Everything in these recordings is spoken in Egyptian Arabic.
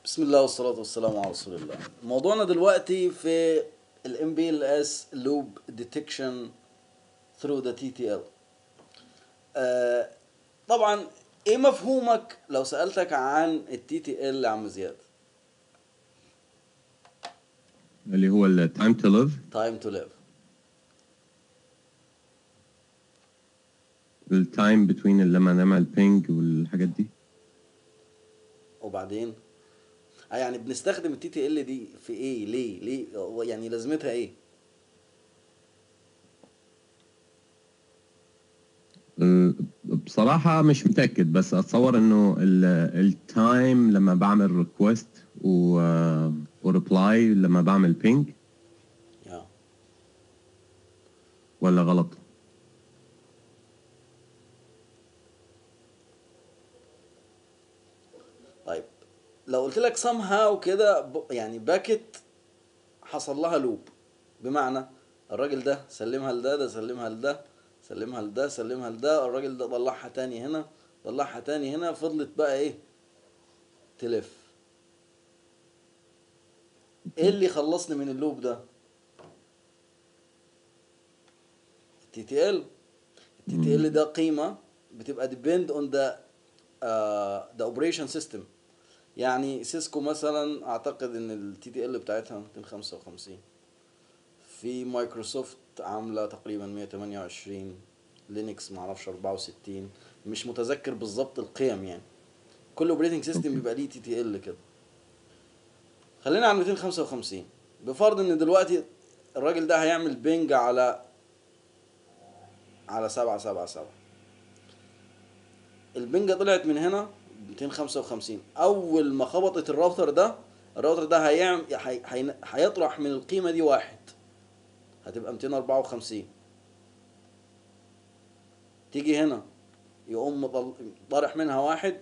بسم الله والصلاة والسلام على رسول الله موضوعنا دلوقتي في ال MPLS Loop Detection through the TTL آه طبعا ايه مفهومك لو سألتك عن ال TTL يا عم زياد اللي هو ال time to live Time to live ال time between لما نعمل ping والحاجات دي وبعدين آه يعني بنستخدم ال TTL دي في ايه ليه ليه هو يعني لازمتها ايه ال- بصراحة مش متأكد بس أتصور إنه ال time لما بعمل request و و reply لما بعمل ping يا ولا غلط؟ طيب لو قلت لك somehow كده ب- يعني باكت حصل لها لوب بمعنى الراجل ده سلمها لده ده سلمها لده سلمها لده سلمها لده الراجل ده طلعها تاني هنا طلعها تاني هنا فضلت بقى ايه تلف ايه اللي خلصني من اللوب ده التي تي ال التي تي ال ده قيمه بتبقى depend on the uh, the operation system يعني سيسكو مثلا اعتقد ان التي تي ال بتاعتها 255 في مايكروسوفت عامله تقريبا 128 لينكس معرفش 64 مش متذكر بالظبط القيم يعني كل اوبريتنج سيستم بيبقى ليه تي تي ال كده خلينا على 255 بفرض ان دلوقتي الراجل ده هيعمل بينج على على 777 البنجة طلعت من هنا 255 اول ما خبطت الراوتر ده الراوتر ده هيعمل هي... هي... هيطرح من القيمة دي واحد هتبقى 254 تيجي هنا يقوم مطل... طارح منها واحد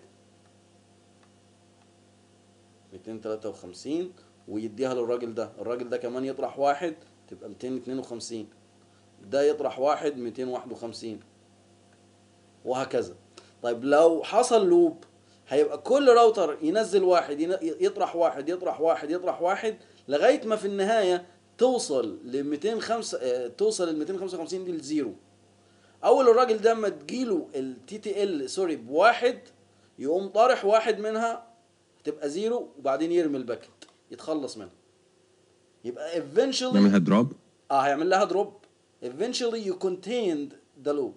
253 ويديها للراجل ده الراجل ده كمان يطرح واحد تبقى 252 ده يطرح واحد 251 وهكذا طيب لو حصل لوب هيبقى كل راوتر ينزل واحد ين- يطرح واحد يطرح واحد يطرح واحد لغايه ما في النهايه توصل ل 205 آه، توصل ل 255 دي لزيرو اول الراجل ده اما تجيله التي تي ال سوري بواحد يقوم طارح واحد منها تبقى زيرو وبعدين يرمي الباكت يتخلص منها يبقى eventually نعملها drop اه هيعمل لها دروب eventually you contained the loop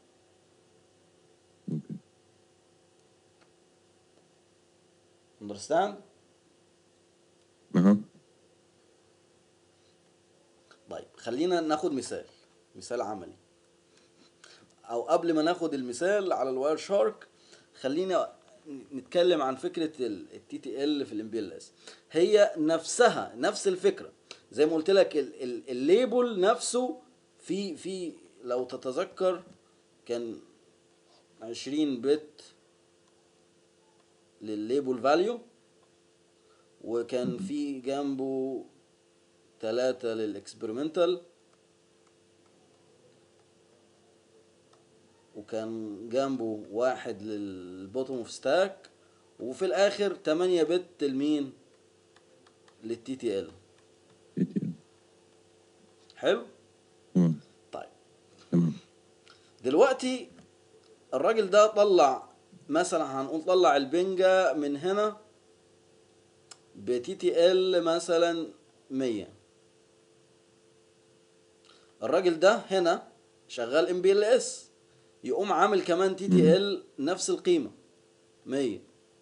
اوكي understand اها طيب خلينا ناخد مثال مثال عملي او قبل ما ناخد المثال على الواير شارك خلينا نتكلم عن فكره التي تي ال في الام بي ال اس هي نفسها نفس الفكره زي ما قلت لك ال- ال- الليبل نفسه في في لو تتذكر كان 20 بت للليبل فاليو وكان في جنبه ثلاثة للإكسبيرمنتال وكان جنبه واحد للبوتوم اوف ستاك وفي الآخر 8 بت لمين؟ للتي تي ال TTL. حلو؟ تمام طيب تمام دلوقتي الراجل ده طلع مثلا هنقول طلع البنجة من هنا بتي تي ال مثلا 100 الراجل ده هنا شغال ام بي ال اس يقوم عامل كمان تي تي ال نفس القيمة 100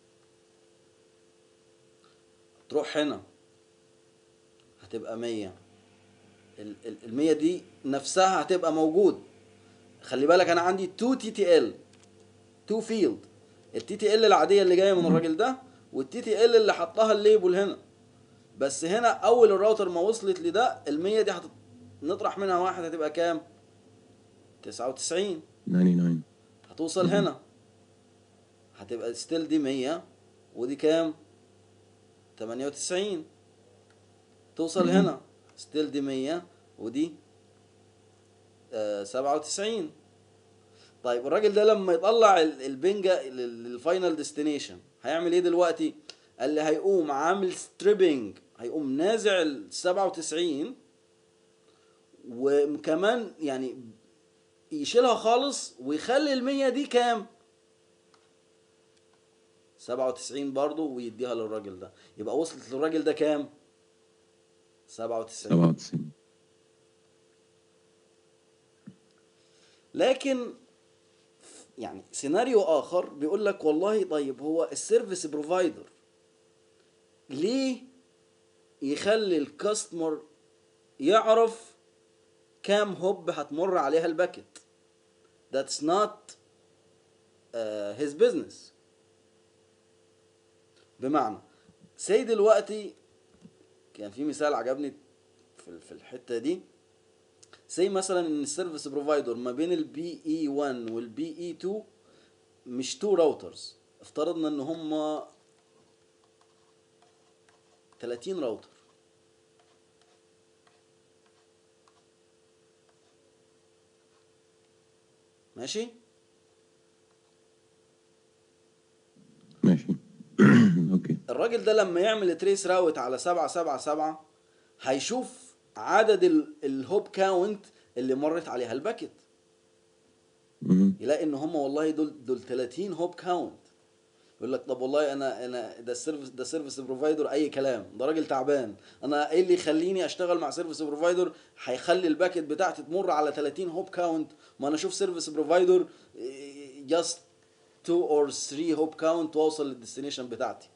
تروح هنا هتبقى 100 ال ال- ال 100 دي نفسها هتبقى موجود خلي بالك انا عندي 2 تي تي ال 2 فيلد التي تي ال العاديه اللي جايه من الراجل ده والتي تي ال اللي حطها الليبل هنا بس هنا اول الراوتر ما وصلت لده ال 100 دي هتط... نطرح منها واحد هتبقى كام 99 99 هتوصل هنا هتبقى ستيل دي 100 ودي كام 98 توصل مهم. هنا ستيل دي 100 ودي آه 97 طيب الراجل ده لما يطلع ال- البنجة لل- للفاينل ديستنيشن هيعمل ايه دلوقتي قال لي هيقوم عامل ستريبنج هيقوم نازع ال 97 وكمان يعني يشيلها خالص ويخلي ال 100 دي كام 97 برضه ويديها للراجل ده يبقى وصلت للراجل ده كام 97 97 لكن يعني سيناريو اخر بيقول لك والله طيب هو السيرفيس بروفايدر ليه يخلي الكاستمر يعرف كام هوب هتمر عليها الباكت that's not uh, his business بمعنى سي دلوقتي كان في مثال عجبني في في الحته دي سي مثلا ان السيرفيس بروفايدر ما بين البي اي 1 والبي اي 2 مش تو راوترز افترضنا ان هم 30 راوتر ماشي ماشي اوكي الراجل ده لما يعمل تريس راوت على 777 هيشوف عدد ال- الهوب كاونت اللي مرت عليها الباكت مهم. يلاقي ان هم والله دول دول 30 هوب كاونت يقول لك طب والله انا انا ده السيرفيس ده سيرفيس بروفايدر اي كلام ده راجل تعبان انا ايه اللي يخليني اشتغل مع سيرفيس بروفايدر هيخلي الباكت بتاعتي تمر على 30 هوب كاونت ما انا اشوف سيرفيس بروفايدر جاست 2 اور 3 هوب كاونت واوصل للديستنيشن بتاعتي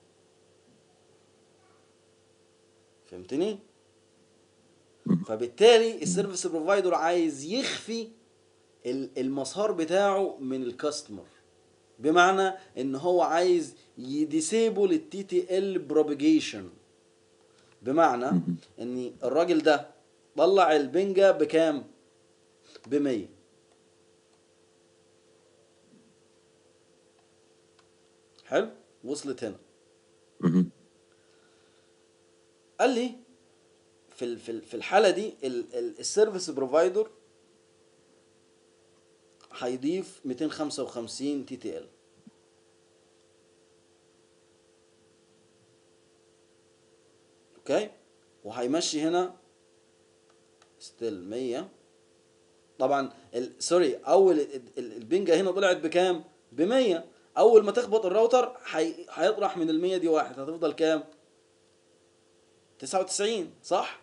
فهمتني فبالتالي السيرفيس بروفايدر عايز يخفي ال- المسار بتاعه من الكاستمر بمعنى ان هو عايز يديسيبل التي تي ال بروبيجيشن بمعنى ان الراجل ده طلع البنجة بكام ب 100 حلو وصلت هنا مهم. قال لي في ال- في ال- في الحاله دي ال- ال- السيرفيس بروفايدر هيضيف 255 تي تي ال اوكي وهيمشي هنا ستيل 100 طبعا ال- سوري اول ال- ال- البنجه هنا طلعت بكام ب 100 اول ما تخبط الراوتر هي- هيطرح من ال 100 دي واحد هتفضل كام 99 صح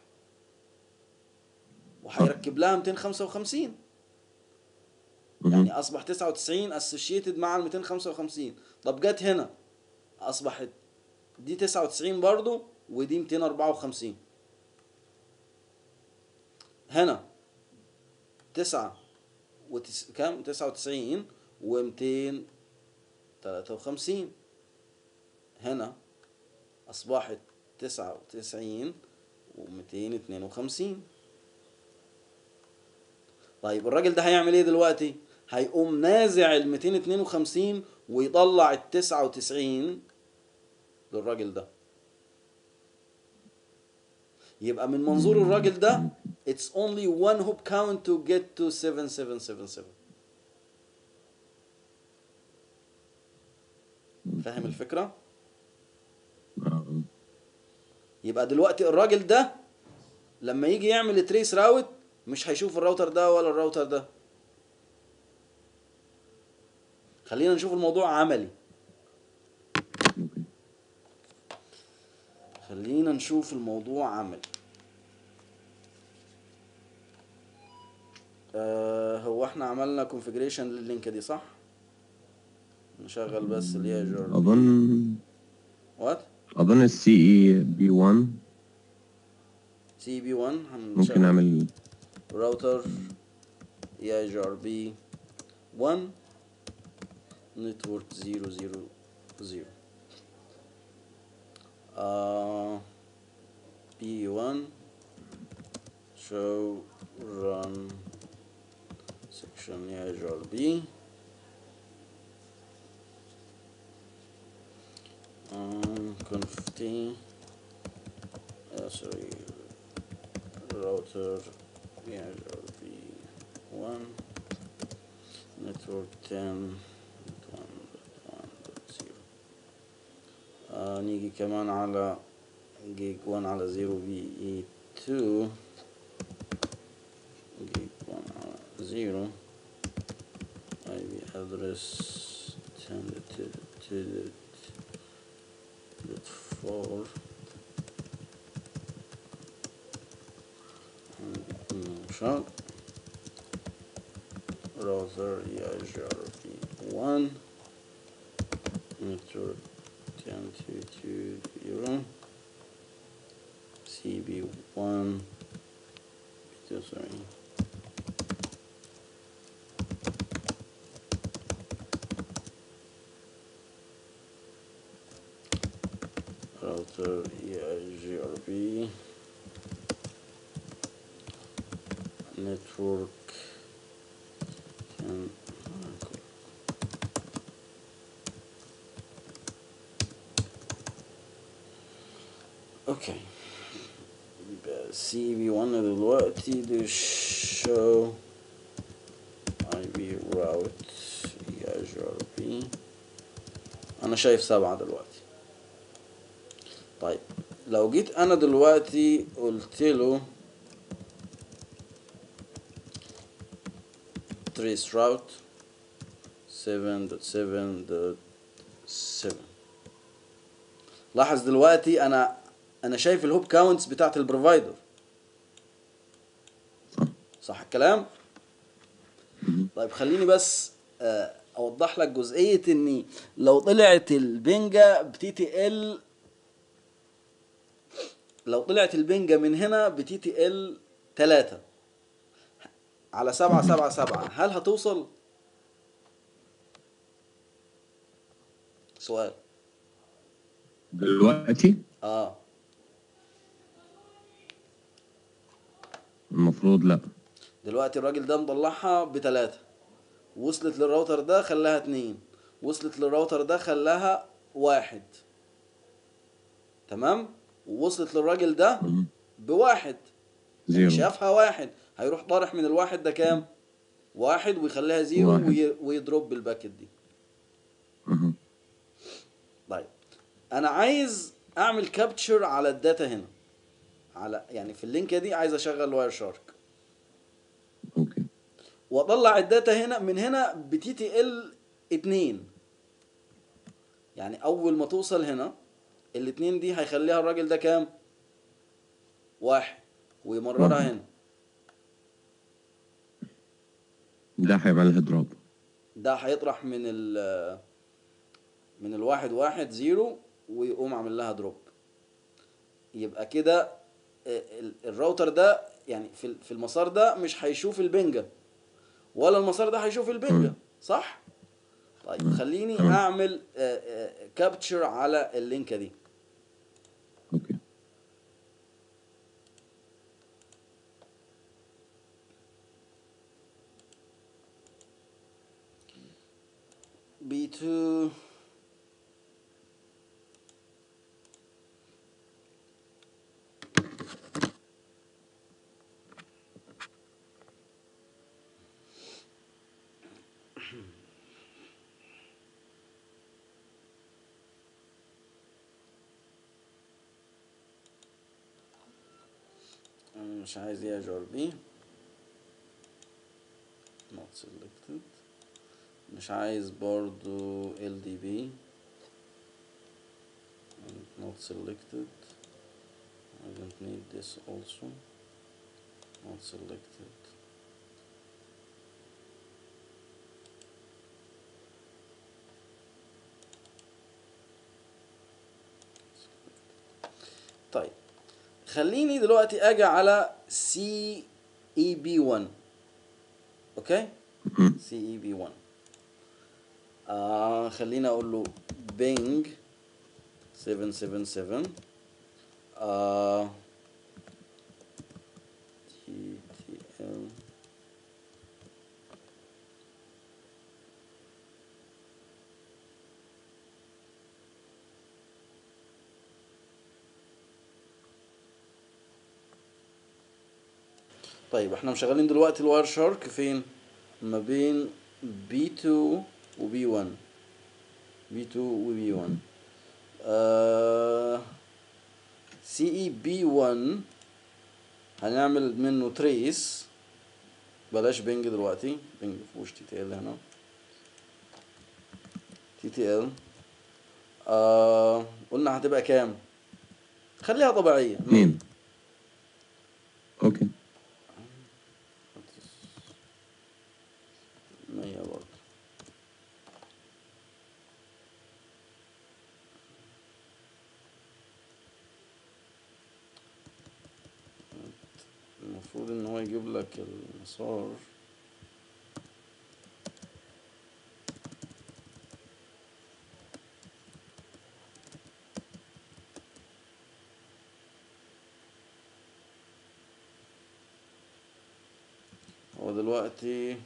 وهيركب لها 255 مهم. يعني اصبح 99 اسوشيتد مع ال 255 طب جت هنا اصبحت دي 99 برضو ودي 254 هنا 9 وتس... كام 99 و253 هنا اصبحت 99 و252 طيب الراجل ده هيعمل ايه دلوقتي هيقوم نازع ال 252 ويطلع ال 99 للراجل ده يبقى من منظور الراجل ده it's only one hoop count to get to 7777 فاهم الفكرة؟ آه. يبقى دلوقتي الراجل ده لما يجي يعمل تريس راوت مش هيشوف الراوتر ده ولا الراوتر ده خلينا نشوف الموضوع عملي اوكي خلينا نشوف الموضوع عملي آه هو احنا عملنا كونفيجريشن لللينك دي صح نشغل بس اللي هي جور اظن وات اظن السي اي بي 1 سي بي 1 ممكن اعمل راوتر اي جي ار بي 1 نتورك 0 0 0 آه بي 1 show run section اي جي ار بي conf t uh, sorry router Azure v1 network 10 1.1.0 uh, آه نيجي كمان على جيج 1 على 0 بي اي 2 جيج 1 على 0 اي بي ادرس 10 to to to 4 شاء راوتر EIGRP 1 network 10.2.2.0 CB1 B2 sorry router EIGRP network and اوكي يبقى سي بي 1 دلوقتي ده show اي بي راوت اي جي ار بي انا شايف سبعة دلوقتي طيب لو جيت انا دلوقتي قلت له trace route 7.7.7 لاحظ دلوقتي انا انا شايف الهوب كاونتس بتاعت البروفايدر صح صح الكلام مهم. طيب خليني بس آه، اوضح لك جزئيه اني لو طلعت البنجه بتي تي ال لو طلعت البنجه من هنا بتي تي ال 3 على 7 7 7 هل هتوصل سؤال دلوقتي اه المفروض لا دلوقتي الراجل ده مطلعها بتلاتة وصلت للراوتر ده خلاها اتنين وصلت للراوتر ده خلاها واحد تمام ووصلت للراجل ده مهم. بواحد زيرو شافها واحد هيروح طارح من الواحد ده كام واحد ويخليها زيرو واحد. وي... ويضرب بالباكت دي مهم. طيب انا عايز اعمل كابتشر على الداتا هنا على يعني في اللينكه دي عايز اشغل واير شارك اوكي واطلع الداتا هنا من هنا بتي تي ال 2 يعني اول ما توصل هنا الاتنين دي هيخليها الراجل ده كام واحد ويمررها واحد. هنا ده هيعمل لها دروب ده هيطرح من ال من الواحد واحد زيرو ويقوم عامل لها دروب يبقى كده ال- الراوتر ده يعني في ال- في المسار ده مش هيشوف البنجة ولا المسار ده هيشوف البنجة مم. صح؟ طيب مم. خليني تمام. اعمل كابتشر على اللينكة دي اوكي بي 2 أنا مش عايز ايه اجر بي not selected مش عايز برضو LDB not selected I don't need this also not selected طيب خليني دلوقتي اجي على سي اي بي 1 اوكي مهم. سي اي بي 1 آه خلينا اقول له بينج 777 آه تي تي ال طيب احنا مشغلين دلوقتي الواير شارك فين ما بين بي 2 وبي 1 بي 2 وبي 1 سي اي بي 1 هنعمل منه تريس بلاش بنج دلوقتي بنج مفيهوش تي تي ال هنا تي تي ال آه قلنا هتبقى كام خليها طبيعية اتنين اوكي مية برضه المفروض ان هو يجيب لك المسار هو دلوقتي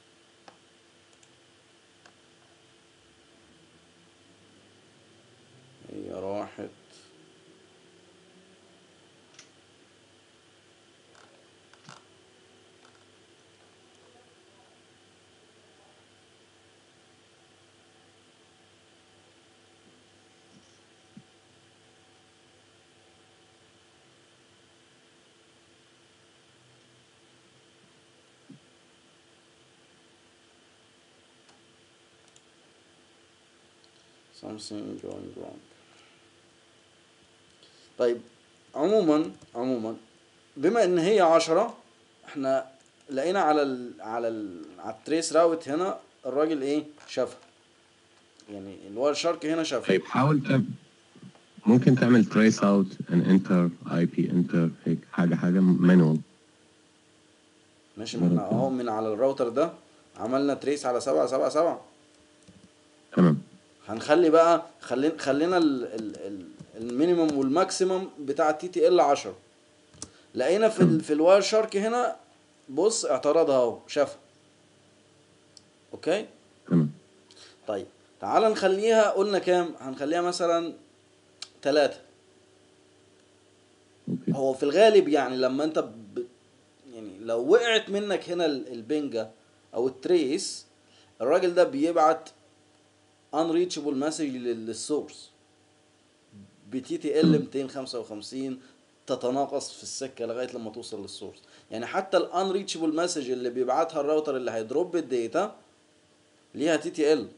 هي راحت something going wrong طيب عموما عموما بما ان هي عشرة احنا لقينا على ال على ال على التريس راوت هنا الراجل ايه شافها يعني الواير شارك هنا شافها طيب حاول تعمل ممكن تعمل trace out and enter IP enter هيك حاجة حاجة manual ماشي ما احنا اهو من على الراوتر ده عملنا تريس على سبعة سبعة سبعة تمام هنخلي بقى خلينا خلينا ال- ال- ال- المينيمم والماكسيمم بتاع التي تي ال 10 لقينا في ال في الواير شارك هنا بص اعترضها اهو شافها اوكي تمام طيب تعال نخليها قلنا كام هنخليها مثلا ثلاثة اوكي هو في الغالب يعني لما انت ب... يعني لو وقعت منك هنا ال- البنجة او التريس الراجل ده بيبعت unreachable مسج للسورس بتي تي ال 255 تتناقص في السكه لغايه لما توصل للسورس يعني حتى الانريتشبل مسج اللي بيبعتها الراوتر اللي هيدروب الداتا ليها تي تي ال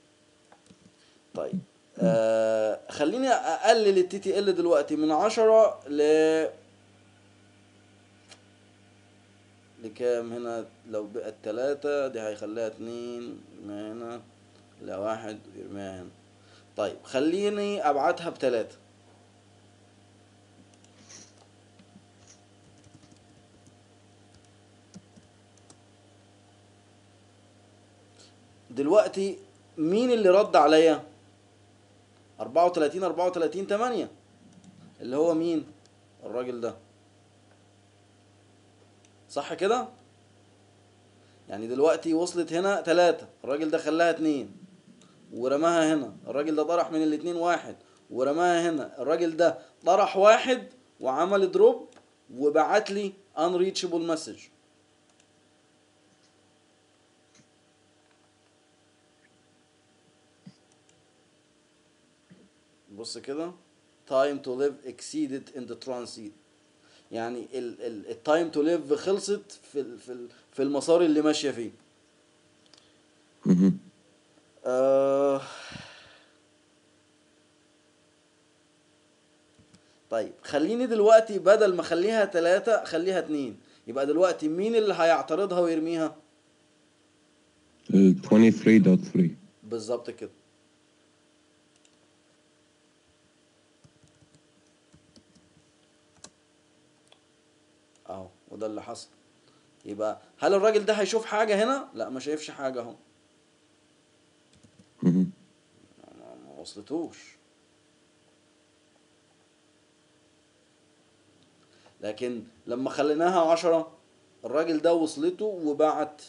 طيب آه خليني اقلل التي تي ال دلوقتي من 10 ل لكام هنا لو بقت تلاتة دي هيخليها اتنين يرميها هنا لا واحد ويرميها هنا طيب خليني ابعتها بتلاتة دلوقتي مين اللي رد عليا 34 34 8 اللي هو مين الراجل ده صح كده يعني دلوقتي وصلت هنا تلاتة الراجل ده خلاها اتنين ورماها هنا الراجل ده طرح من الاتنين واحد ورماها هنا الراجل ده طرح واحد وعمل دروب وبعت لي unreachable message بص كده time to live exceeded in the transit يعني التايم تو ليف خلصت في ال- في ال- في المسار اللي ماشيه فيه مهم. آه طيب خليني دلوقتي بدل ما اخليها ثلاثة خليها اتنين يبقى دلوقتي مين اللي هيعترضها ويرميها ال 23.3 بالظبط كده اهو وده اللي حصل يبقى هل الراجل ده هيشوف حاجة هنا؟ لا ما شايفش حاجة اهو مهم. ما ما وصلتوش لكن لما خليناها عشرة الراجل ده وصلته وبعت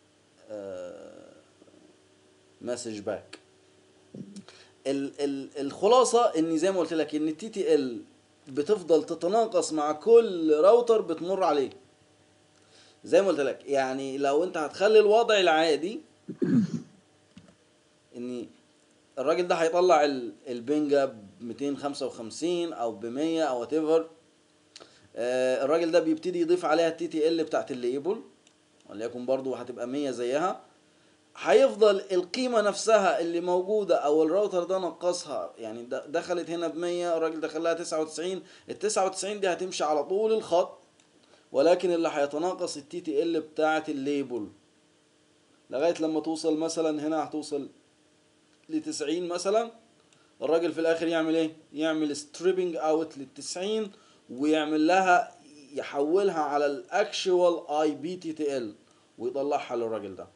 مسج باك ال ال الخلاصة ان زي ما قلت لك ان التي تي ال بتفضل تتناقص مع كل راوتر بتمر عليه زي ما قلت لك يعني لو انت هتخلي الوضع العادي ان الراجل ده هيطلع ال- البنجة 255 او ب 100 او وات ايفر الراجل ده بيبتدي يضيف عليها التي تي ال بتاعت الليبل وليكن برضو هتبقى 100 زيها هيفضل القيمة نفسها اللي موجودة أو الراوتر ده نقصها يعني د- دخلت هنا ب 100 الراجل دخلها 99 ال 99 دي هتمشي على طول الخط ولكن اللي هيتناقص التي تي ال بتاعة الليبل لغاية لما توصل مثلا هنا هتوصل ل 90 مثلا الراجل في الآخر يعمل إيه؟ يعمل ستريبنج أوت لل 90 ويعمل لها يحولها على الأكشوال أي بي تي تي ال ويطلعها للراجل ده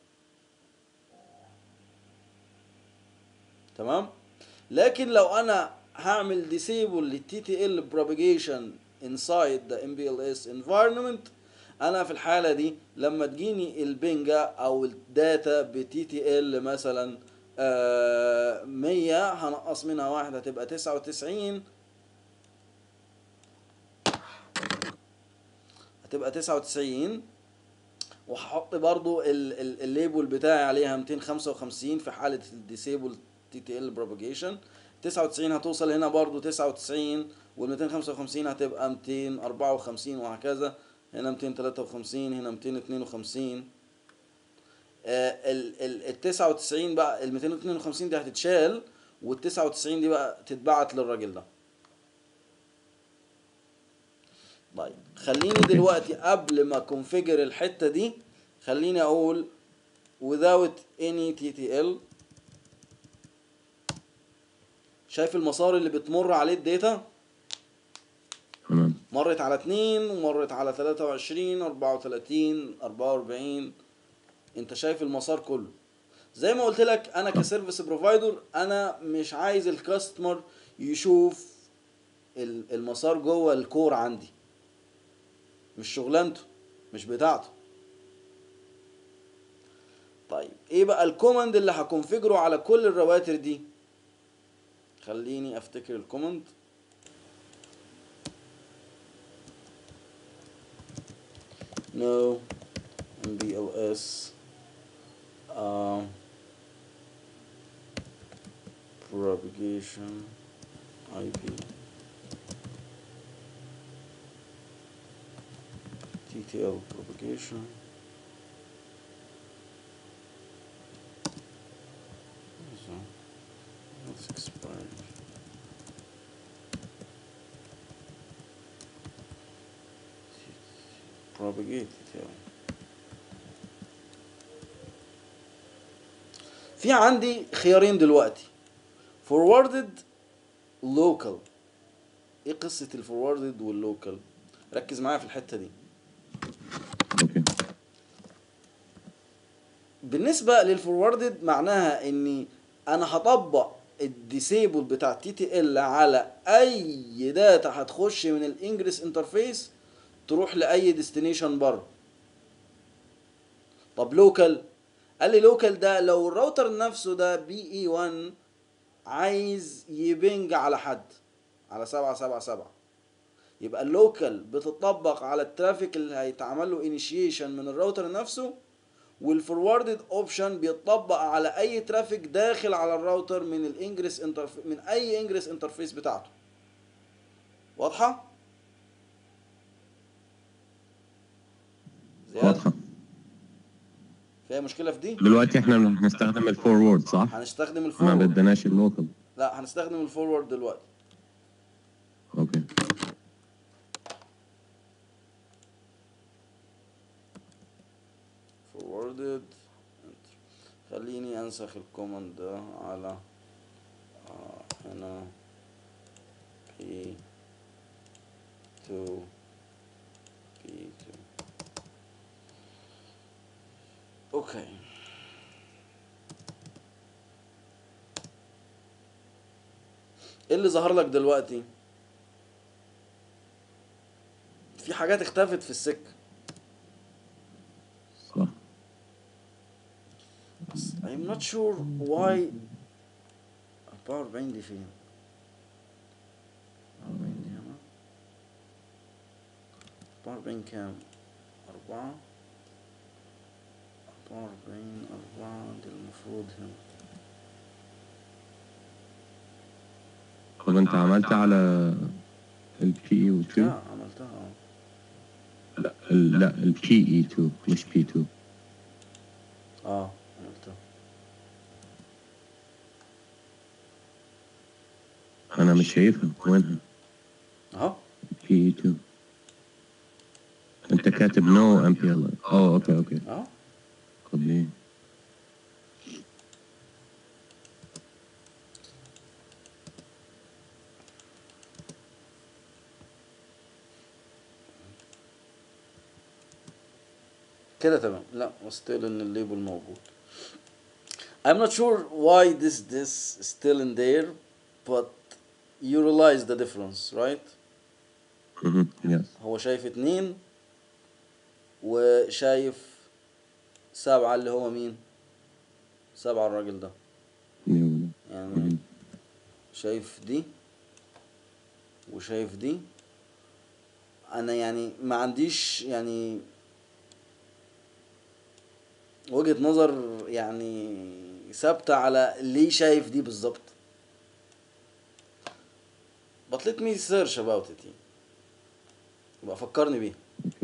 تمام لكن لو انا هعمل disable للتي تي ال propagation inside the MPLS environment انا في الحاله دي لما تجيني البنجة او الداتا بتي تي ال مثلا آه 100 هنقص منها واحد هتبقى 99 هتبقى 99 وهحط برضو ال- ال- الليبل بتاعي عليها 255 في حالة الديسيبل تي تي ال بروباجيشن 99 هتوصل هنا برضو 99 وال 255 هتبقى 254 وهكذا هنا 253 هنا 252 آه، ال ال ال 99 بقى ال 252 دي هتتشال وال 99 دي بقى تتبعت للراجل ده طيب خليني دلوقتي قبل ما كونفيجر الحته دي خليني اقول without any TTL شايف المسار اللي بتمر عليه الداتا تمام مرت على 2 ومرت على 23 34 44 انت شايف المسار كله زي ما قلت لك انا كسيرفيس بروفايدر انا مش عايز الكاستمر يشوف ال- المسار جوه الكور عندي مش شغلانته مش بتاعته طيب ايه بقى الكوماند اللي هكونفجره على كل الرواتر دي خليني افتكر الكوماند no MBLS um, propagation IP TTL propagation so that's expired propagate TTL في عندي خيارين دلوقتي forwarded local ايه قصة الفوروردد واللوكال ركز معايا في الحتة دي اوكي بالنسبة للفوروردد معناها اني انا هطبق الديسيبل بتاع تي تي ال على اي داتا هتخش من الانجريس انترفيس تروح لاي ديستنيشن بره طب لوكال قال لي لوكال ده لو الراوتر نفسه ده بي اي 1 عايز يبنج على حد على 777 يبقى اللوكال بتطبق على الترافيك اللي هيتعمل له انيشيشن من الراوتر نفسه والفوروردد اوبشن بيطبق على اي ترافيك داخل على الراوتر من الانجريس انترف... من اي انجريس انترفيس بتاعته واضحه زياد واضحه فيها مشكله في دي دلوقتي احنا هنستخدم الفورورد صح؟ هنستخدم ما الفورورد بدناش اللوكال لا هنستخدم الفورورد دلوقتي اوكي forwarded enter. خليني انسخ الكوماند ده على آه هنا p 2 p 2 اوكي ايه اللي ظهر لك دلوقتي في حاجات اختفت في السكه صح بس I'm not sure why 44 دي فين 44 دي هنا 44 كام 4 44 4 دي المفروض هنا طب انت عملت على ال PE و 2 لا عملتها اه لا ال- لا ال PE 2 مش P2 اه عملتها انا مش شايفها وينها اهو PE 2 انت كاتب no MPL اه اوكي اوكي اهو طب ليه كده تمام لا still ان الليبل موجود I'm not sure why this this is still in there but you realize the difference right مهم. yes هو شايف اتنين وشايف سبعة اللي هو مين سبعة الراجل ده اللي هو يعني مهم. شايف دي وشايف دي انا يعني ما عنديش يعني وجهة نظر يعني ثابتة على ليه شايف دي بالظبط but let me search about it يعني. يبقى فكرني بيه اوكي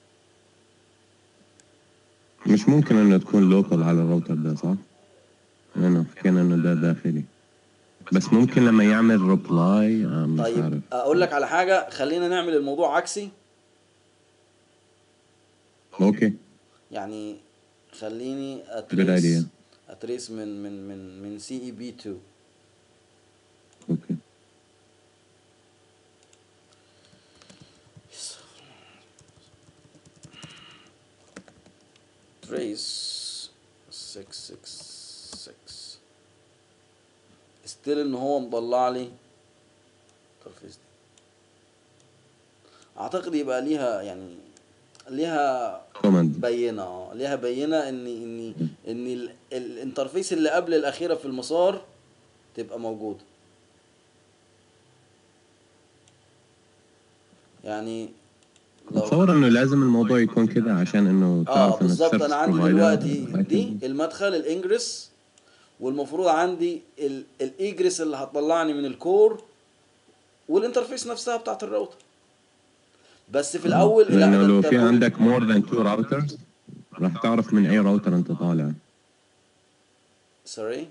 مش ممكن انه تكون لوكال على الراوتر ده صح؟ لانه حكينا انه ده داخلي بس ممكن لما يعمل ريبلاي مش طيب عارف اقول لك على حاجة خلينا نعمل الموضوع عكسي اوكي يعني خليني Good اتريس idea. اتريس من من من من سي اي بي 2 اوكي تريس 666 ستيل ان هو مطلع لي الترخيص دي اعتقد يبقى ليها يعني ليها كوماند بينه اه ليها بينه ان ان ان ال- الانترفيس اللي قبل الاخيره في المسار تبقى موجوده يعني لو اتصور انه لازم الموضوع يكون كده عشان انه اه تعرف انه بالظبط السيرفيس انا عندي provider دلوقتي هيكون- دي المدخل الانجرس والمفروض عندي ال- الايجرس اللي هتطلعني من الكور والانترفيس نفسها بتاعت الراوتر بس في الاول لا لانه ده لو انت في عندك more than two routers راح تعرف من اي راوتر انت طالع سوري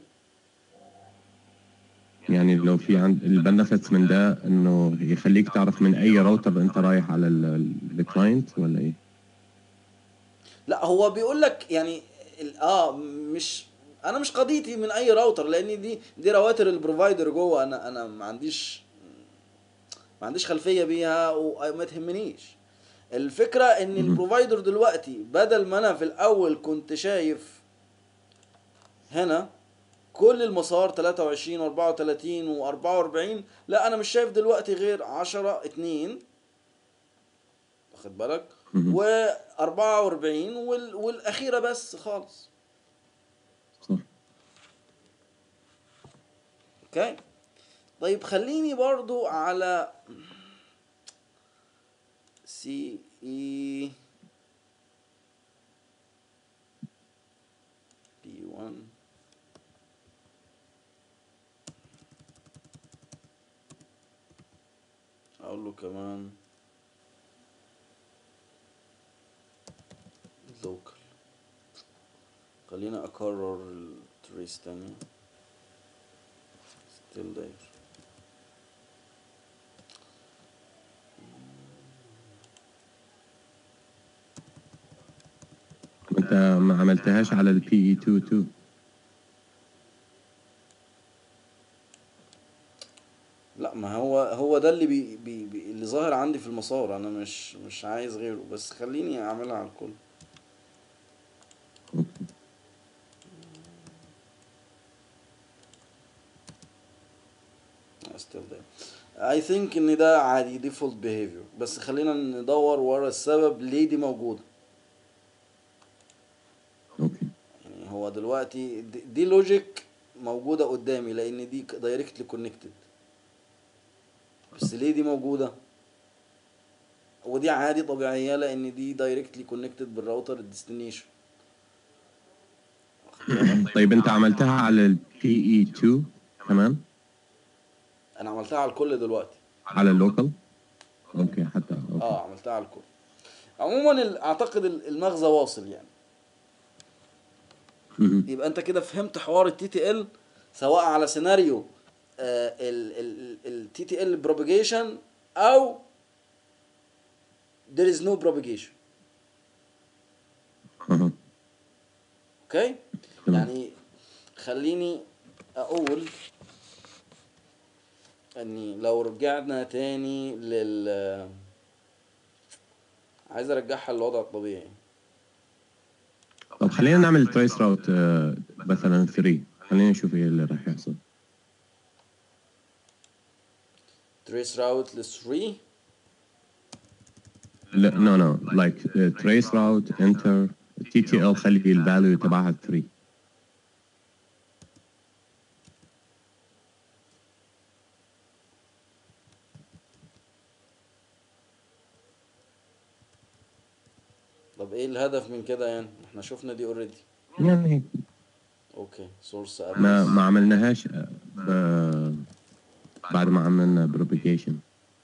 يعني لو في عند البنفتس من ده انه يخليك تعرف من اي راوتر انت رايح على الكلاينت ولا ايه؟ لا هو بيقول لك يعني ال- اه مش انا مش قضيتي من اي راوتر لان دي دي رواتر البروفايدر جوه انا انا ما عنديش ما عنديش خلفيه بيها وما تهمنيش الفكره ان مهم. البروفايدر دلوقتي بدل ما انا في الاول كنت شايف هنا كل المسار 23 و34 و44 لا انا مش شايف دلوقتي غير 10 2 واخد بالك مهم. و44 وال... والاخيره بس خالص صح اوكي طيب خليني برضو على سي اي بي 1 اقول له كمان لوكال خلينا اكرر التريس تاني still there انت ما عملتهاش على البي اي 2 2 لا ما هو هو ده اللي بي بي بي اللي ظاهر عندي في المسار انا مش مش عايز غيره بس خليني اعملها على الكل اوكي still there I think ان ده عادي default behavior بس خلينا ندور ورا السبب ليه دي موجودة اوكي يعني هو دلوقتي دي, دي لوجيك موجودة قدامي لان دي دايركتلي كونكتد بس ليه دي موجودة ودي عادي طبيعية لان دي دايركتلي كونكتد بالراوتر الديستنيشن طيب انت عملتها على البي اي 2 كمان انا عملتها على الكل دلوقتي على اللوكال اوكي حتى اوكي اه عملتها على الكل عموما ال- اعتقد ال- المغزى واصل يعني مهم. يبقى انت كده فهمت حوار التي تي ال سواء على سيناريو التي تي ال بروباجيشن او there is no propagation أها. اوكي تمام. يعني خليني اقول اني لو رجعنا تاني لل عايز ارجعها للوضع الطبيعي طب خلينا نعمل تريس راوت مثلا 3 خلينا نشوف ايه اللي راح يحصل تريس راوت ل 3 لا نو نو لايك تريس راوت انتر تي تي ال خلي الفاليو تبعها 3 طب ايه الهدف من كده يعني احنا شفنا دي اوريدي يعني اوكي سورس ما ما عملناهاش آه، ب- بعد ما عملنا بروبيجيشن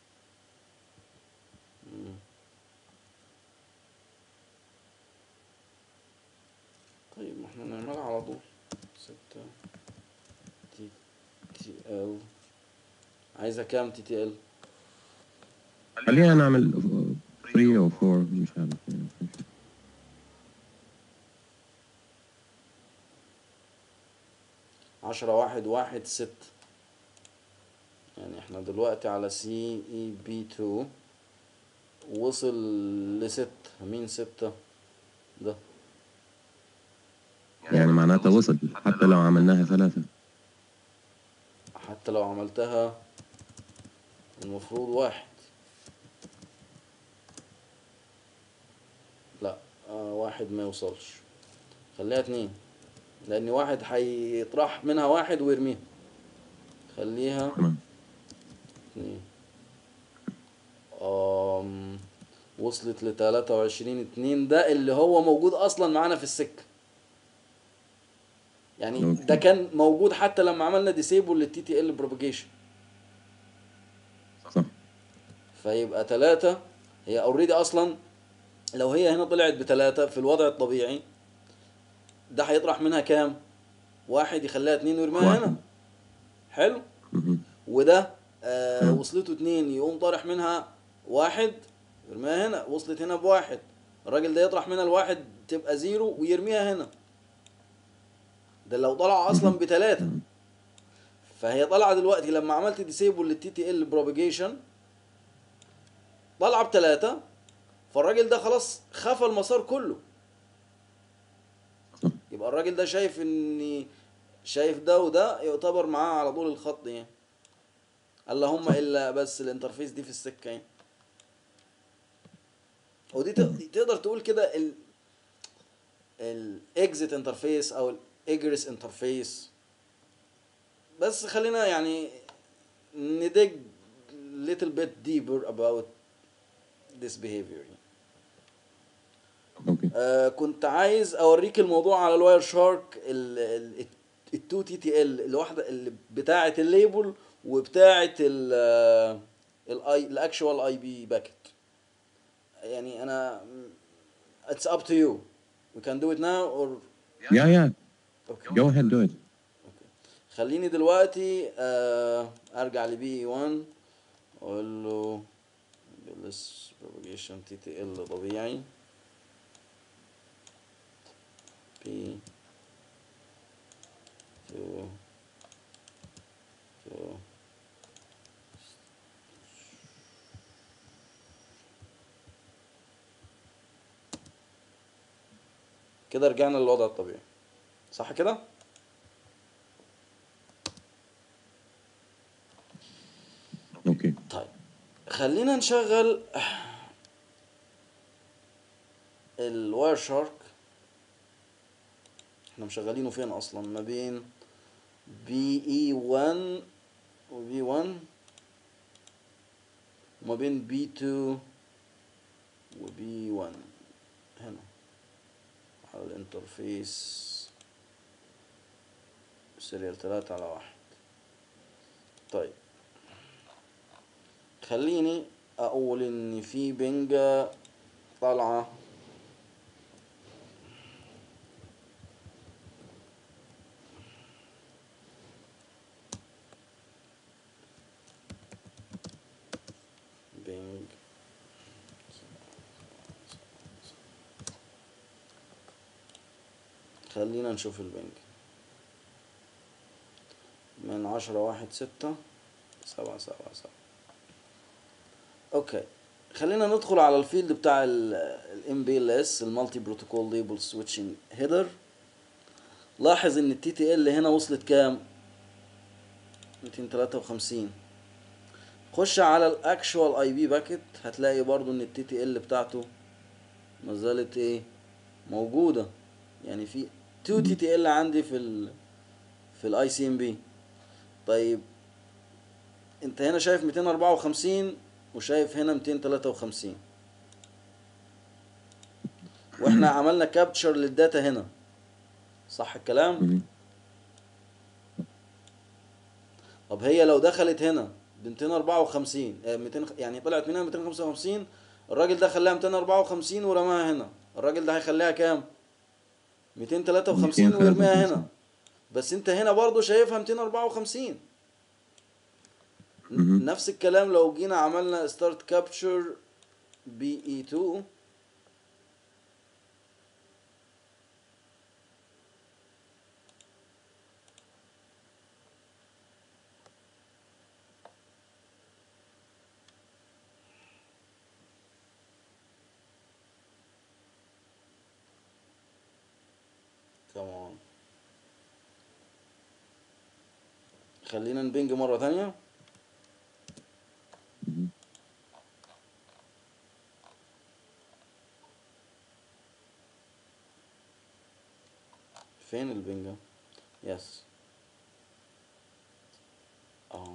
طيب ما احنا نعملها على طول ستة تي تي ال عايزة كام تي تي ال خلينا نعمل 3 او 4 مش عارف يعني. عشرة واحد واحد ست يعني احنا دلوقتي على سي اي بي تو وصل لست مين ستة ده يعني معناتها وصل حتى لو عملناها ثلاثة حتى لو عملتها المفروض واحد لا آه واحد ما يوصلش خليها اتنين لان واحد هيطرح منها واحد ويرميها خليها تمام اتنين أم وصلت لتلاتة وعشرين اتنين ده اللي هو موجود اصلا معانا في السكة يعني أوكي. ده كان موجود حتى لما عملنا ديسيبل للتي تي ال بروباجيشن صح فيبقى تلاتة هي اوريدي اصلا لو هي هنا طلعت بتلاتة في الوضع الطبيعي ده هيطرح منها كام؟ واحد يخليها اتنين ويرميها واحد. هنا حلو؟ مهم. وده آه تمام. وصلته اتنين يقوم طارح منها واحد يرميها هنا وصلت هنا بواحد الراجل ده يطرح منها الواحد تبقى زيرو ويرميها هنا ده لو طلع اصلا بتلاتة فهي طالعه دلوقتي لما عملت ديسيبل للتي تي ال بروباجيشن طالعه بتلاتة فالراجل ده خلاص خفى المسار كله صح يبقى الراجل ده شايف ان شايف ده وده يعتبر معاه على طول الخط يعني اللهم الا بس الانترفيس دي في السكه يعني ودي ت- تقدر تقول كده ال الاكزيت انترفيس او الاجريس انترفيس بس خلينا يعني ندج little bit deeper about this behavior يعني. اوكي آه كنت عايز اوريك الموضوع على الواير شارك التو تي تي ال الواحده اللي بتاعه الليبل وبتاعه الاي الاكشوال اي بي باكت يعني انا اتس اب تو يو we can do it now or يا يا okay. go ahead do it خليني دلوقتي آه ارجع لبي 1 اقول له بلس propagation تي تي ال طبيعي بي 2 2 كده رجعنا للوضع الطبيعي صح كده؟ اوكي طيب خلينا نشغل الواير شارك احنا مشغلينه فين اصلا ما بين بي اي 1 وبي 1 وما بين بي 2 وبي 1 هنا على الانترفيس سيريال 3 على واحد طيب خليني اقول ان في بنجة طالعة بنج خلينا نشوف البنج من عشرة واحد ستة سبعة سبعة سبعة اوكي خلينا ندخل على الفيلد بتاع الام بي ال اس المالتي بروتوكول ليبل سويتشنج هيدر لاحظ ان التي تي ال هنا وصلت كام 253 خش على الاكشوال اي بي باكيت هتلاقي برضو ان التي تي ال بتاعته ما زالت ايه موجوده يعني في 2 تي تي ال عندي في ال في الاي سي ام بي طيب انت هنا شايف 254 وشايف هنا 253 واحنا عملنا كابتشر للداتا هنا صح الكلام مهم. طب هي لو دخلت هنا ب 254 آه، 200 يعني طلعت منها 255 الراجل ده خلاها 254 ورماها هنا الراجل ده هيخليها كام 253 ويرميها 253. هنا بس انت هنا برضو شايفها 254 مهم. نفس الكلام لو جينا عملنا ستارت كابتشر بي اي 2 كمان خلينا نبنج مرة ثانية مهم. فين البنجة يس آم.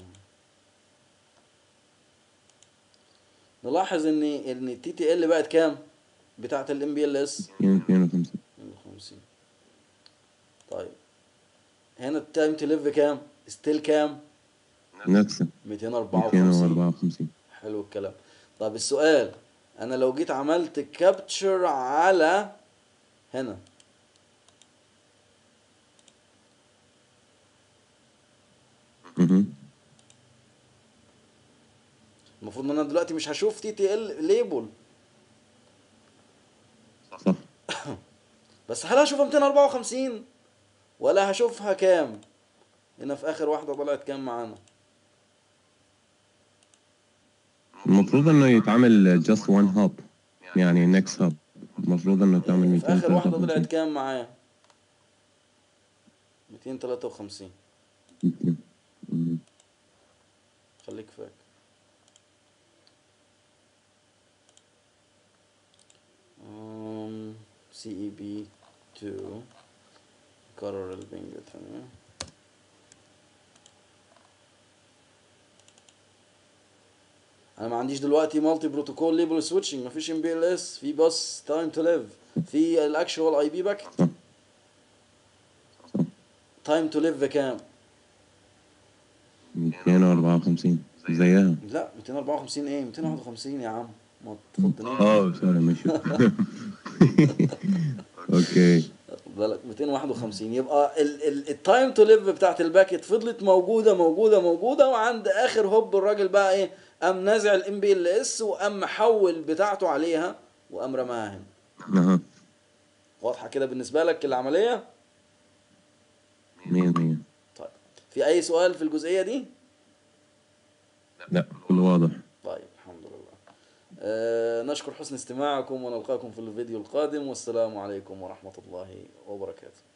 نلاحظ ان ان التي تي ال بقت كام بتاعت الام بي ال اس 252 250 طيب هنا التايم تو ليف كام ستيل كام نفسه 254 254 حلو الكلام طب السؤال انا لو جيت عملت كابتشر على هنا مهم. المفروض ان انا دلوقتي مش هشوف تي تي ال ليبل صح بس هل هشوفها 254 ولا هشوفها كام هنا في اخر واحده طلعت كام معانا المفروض انه يتعمل just one hub يعني next hub المفروض انه تعمل في اخر واحده 253 طلعت كام معايا 253 مهم. خليك فاكر سي اي بي 2 كرر البنج ثانية انا ما عنديش دلوقتي مالتي بروتوكول ليبل سويتشنج ما فيش ام بي ال اس في بس تايم تو ليف في الاكشوال اي بي باكت صح صح تايم تو ليف بكام 254 زيها لا 254 ايه 251 يا عم ما تفضنيش اه سوري ماشي اوكي خد بالك 251 يبقى التايم تو ليف بتاعت الباكت فضلت موجوده موجوده موجوده وعند اخر هوب الراجل بقى ايه قام نازع الام بي ال اس وقام محول بتاعته عليها وقام رماها هنا اها واضحه كده بالنسبه لك العمليه 100 100 طيب في اي سؤال في الجزئيه دي لا كل واضح طيب الحمد لله آه نشكر حسن استماعكم ونلقاكم في الفيديو القادم والسلام عليكم ورحمه الله وبركاته